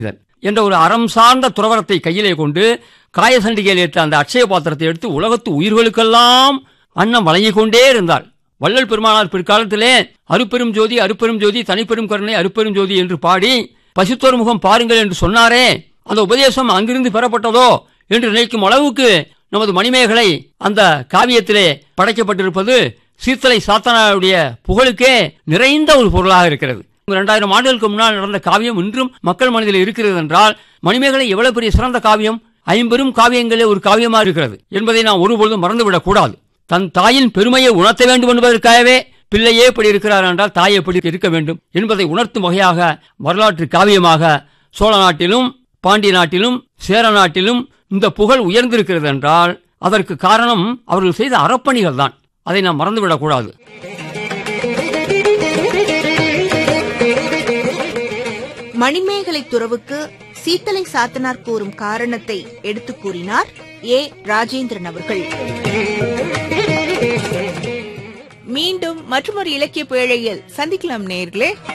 என்ற ஒரு அறம் சார்ந்த துறவரத்தை கையிலே கொண்டு காயசண்டிகையில் ஏற்ற அந்த அட்சய பாத்திரத்தை எடுத்து உலகத்து உயிர்களுக்கெல்லாம் அன்னம் வழங்கிக் கொண்டே இருந்தாள் வள்ளல் பெருமானார் பிற்காலத்திலே அருப்பெரும் ஜோதி அருப்பெரும் ஜோதி தனிப்பெரும் கருணை அருப்பெரும் ஜோதி என்று பாடி பசுத்தோர் முகம் பாருங்கள் என்று சொன்னாரே அந்த உபதேசம் அங்கிருந்து பெறப்பட்டதோ என்று நினைக்கும் அளவுக்கு நமது மணிமேகலை அந்த காவியத்திலே படைக்கப்பட்டிருப்பது சீத்தலை சாத்தனாருடைய புகழுக்கே நிறைந்த ஒரு பொருளாக இருக்கிறது இரண்டாயிரம் ஆண்டுகளுக்கு முன்னால் நடந்த காவியம் இன்றும் மக்கள் மனதில் இருக்கிறது என்றால் மணிமேகலை எவ்வளவு பெரிய சிறந்த காவியம் ஐம்பெரும் காவியங்களே ஒரு காவியமா இருக்கிறது என்பதை நாம் ஒருபொழுதும் மறந்துவிடக் கூடாது தன் தாயின் பெருமையை உணர்த்த வேண்டும் என்பதற்காகவே பிள்ளையே இப்படி இருக்கிறார் என்றால் தாய் எப்படி இருக்க வேண்டும் என்பதை உணர்த்தும் வகையாக வரலாற்று காவியமாக சோழ நாட்டிலும் பாண்டிய நாட்டிலும் சேர நாட்டிலும் இந்த புகழ் உயர்ந்திருக்கிறது என்றால் அதற்கு காரணம் அவர்கள் செய்த அறப்பணிகள் தான் அதை நாம் மறந்துவிடக் கூடாது மணிமேகலை துறவுக்கு சீத்தலை சாத்தனார் கூறும் காரணத்தை எடுத்துக் கூறினார் ஏ ராஜேந்திரன் அவர்கள் மீண்டும் மற்றொரு இலக்கிய பேழையில் சந்திக்கலாம் நேர்களே